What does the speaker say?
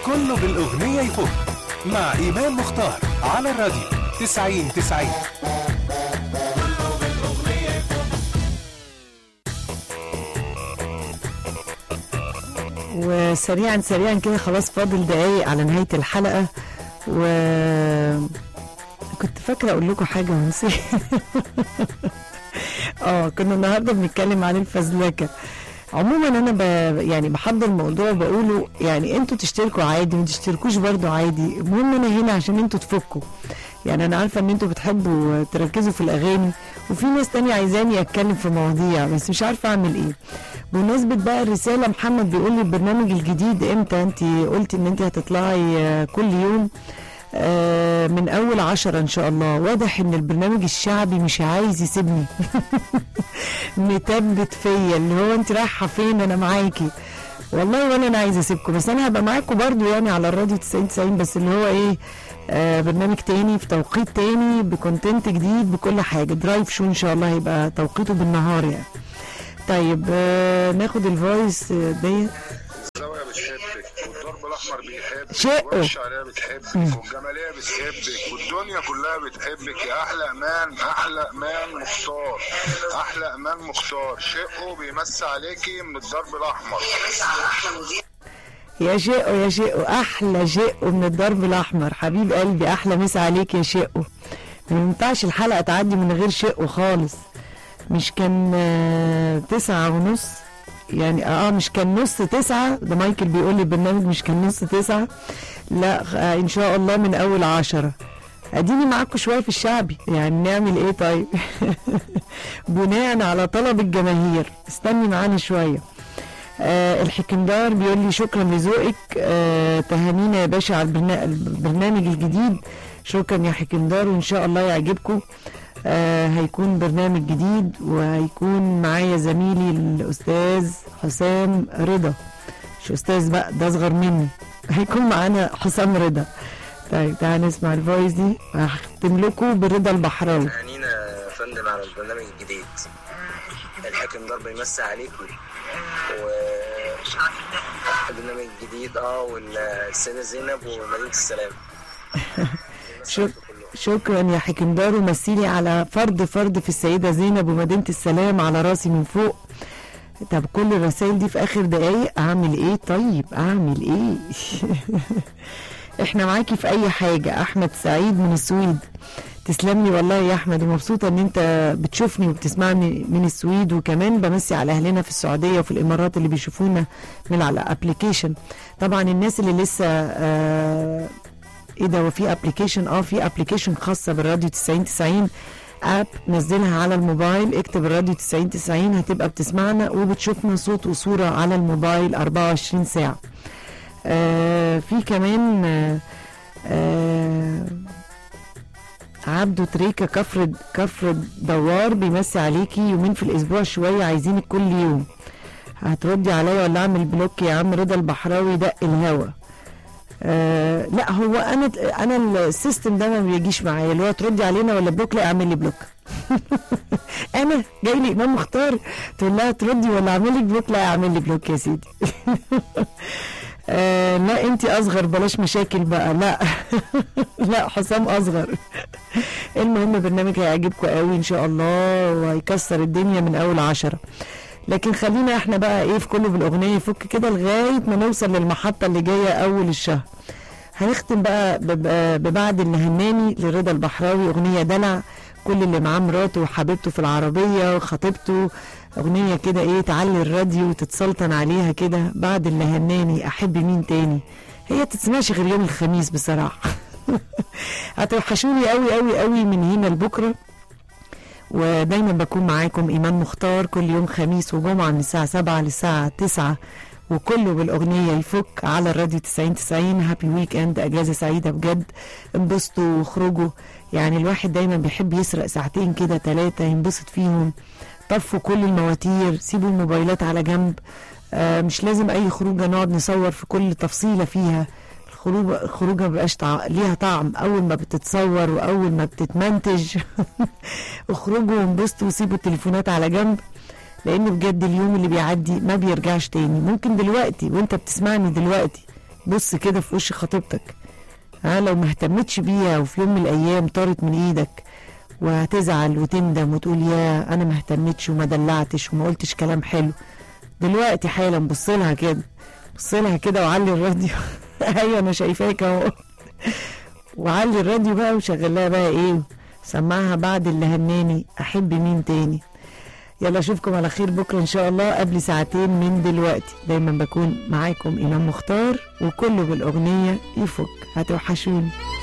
كله بالأغنية يفك مع إيمان مختار على الراديو 90 90 وسريعا سريعا كده خلاص فاضل دقايق على نهاية الحلقة و كنت فاكرة أقول لكم حاجة ونسيت اه كنا النهارده بنتكلم عن الفزلكة عموما انا ب... يعني بحضر الموضوع بقوله يعني انتوا تشتركوا عادي وما تشتركوش برضو عادي المهم انا هنا عشان انتوا تفكوا يعني انا عارفه ان انتوا بتحبوا تركزوا في الاغاني وفي ناس تانية عايزاني اتكلم في مواضيع بس مش عارفه اعمل ايه بمناسبة بقى الرسالة محمد بيقول لي البرنامج الجديد امتى انت قلتي ان انت هتطلعي آه، كل يوم آه، من اول عشرة ان شاء الله واضح ان البرنامج الشعبي مش عايز يسيبني متبت فيا اللي هو انت رايحه فين انا معاكي والله ولا انا عايزه اسيبكم بس انا هبقى معاكم برضو يعني على الراديو 90 90 بس اللي هو ايه آه برنامج تاني في توقيت تاني بكونتنت جديد بكل حاجه درايف شو ان شاء الله هيبقى توقيته بالنهار يعني طيب آه ناخد الفويس آه، ديت الزاوية بتحبك والضرب الأحمر بيحبك شقه. والشعرية بتحبك والجمالية بتحبك والدنيا كلها بتحبك يا أحلى أمان أحلى أمان مختار أحلى أمان مختار شقه بيمس عليكي من الضرب الأحمر يا شقه يا شقه احلى شقه من الضرب الاحمر حبيب قلبي احلى مسا عليك يا شقه ما ينفعش الحلقه تعدي من غير شقه خالص مش كان آه، تسعة ونص يعني اه مش كان نص تسعة ده مايكل بيقول لي البرنامج مش كان نص تسعة لا آه ان شاء الله من اول عشرة اديني معاكم شوية في الشعبي يعني نعمل ايه طيب بناء على طلب الجماهير استني معانا شوية آه الحكمدار بيقول لي شكرا لذوقك آه تهانينا يا باشا على البرنا- البرنامج الجديد شكرا يا حكمدار وان شاء الله يعجبكم آه هيكون برنامج جديد وهيكون معايا زميلي الاستاذ حسام رضا مش استاذ بقى ده اصغر مني هيكون معانا حسام رضا طيب تعالى نسمع الفويس دي هختم لكم برضا البحراوي تهانينا يا فندم على البرنامج الجديد الحاكم ضرب يمسي عليكم و البرنامج الجديد اه والسيدة زينب ومدينة السلام شك... شكرا يا حكمدار ومثلي على فرد فرد في السيدة زينب ومدينة السلام على راسي من فوق طب كل الرسائل دي في اخر دقايق اعمل ايه طيب اعمل ايه احنا معاكي في اي حاجة احمد سعيد من السويد تسلم لي والله يا احمد ومبسوطه ان انت بتشوفني وبتسمعني من السويد وكمان بمسي على اهلنا في السعوديه وفي الامارات اللي بيشوفونا من على ابلكيشن طبعا الناس اللي لسه آه ايه ده وفي ابلكيشن اه في ابلكيشن خاصه بالراديو 90 90 اب نزلها على الموبايل اكتب الراديو 90 90 هتبقى بتسمعنا وبتشوفنا صوت وصوره على الموبايل 24 ساعه آه في كمان آه آه عبده تريكة كفر كفر دوار بيمسي عليكي يومين في الاسبوع شويه عايزينك كل يوم هتردي عليا ولا اعمل بلوك يا عم رضا البحراوي دق الهوا آه لا هو انا انا السيستم ده ما بيجيش معايا اللي هو تردي علينا ولا بلوك لا اعمل لي بلوك انا جاي لي امام مختار تقول لها تردي ولا اعمل لك بلوك لا اعمل لي بلوك يا سيدي آه لا انت اصغر بلاش مشاكل بقى لا لا حسام اصغر المهم برنامج هيعجبكم قوي ان شاء الله وهيكسر الدنيا من اول عشرة لكن خلينا احنا بقى ايه في كله بالاغنيه يفك كده لغايه ما نوصل للمحطه اللي جايه اول الشهر هنختم بقى بب- ببعد اللي هناني لرضا البحراوي اغنيه دلع كل اللي معاه مراته وحبيبته في العربيه وخطيبته اغنيه كده ايه تعلي الراديو وتتسلطن عليها كده بعد اللي هناني احب مين تاني هي تتسمعش غير يوم الخميس بصراحه هتوحشوني قوي قوي قوي من هنا لبكره ودايما بكون معاكم ايمان مختار كل يوم خميس وجمعه من الساعه 7 للساعه 9 وكله بالاغنيه يفك على الراديو 90 90 هابي ويك اند اجازه سعيده بجد انبسطوا واخرجوا يعني الواحد دايما بيحب يسرق ساعتين كده ثلاثه ينبسط فيهم طفوا كل المواتير سيبوا الموبايلات على جنب آه مش لازم اي خروجه نقعد نصور في كل تفصيله فيها الخروج الخروجه مبقاش طع... ليها طعم اول ما بتتصور واول ما بتتمنتج اخرجوا وانبسطوا وسيبوا التليفونات على جنب لان بجد اليوم اللي بيعدي ما بيرجعش تاني ممكن دلوقتي وانت بتسمعني دلوقتي بص كده في وش خطيبتك ها لو ما اهتمتش بيها وفي يوم من الايام طارت من ايدك وهتزعل وتندم وتقول يا انا ما اهتمتش وما دلعتش وما قلتش كلام حلو دلوقتي حالا بص لها كده بص لها كده وعلي الراديو ايوه انا شايفاك اهو وعلي الراديو بقى وشغل لها بقى ايه سمعها بعد اللي هناني احب مين تاني يلا اشوفكم على خير بكره ان شاء الله قبل ساعتين من دلوقتي دايما بكون معاكم امام مختار وكله بالاغنيه يفك هتوحشوني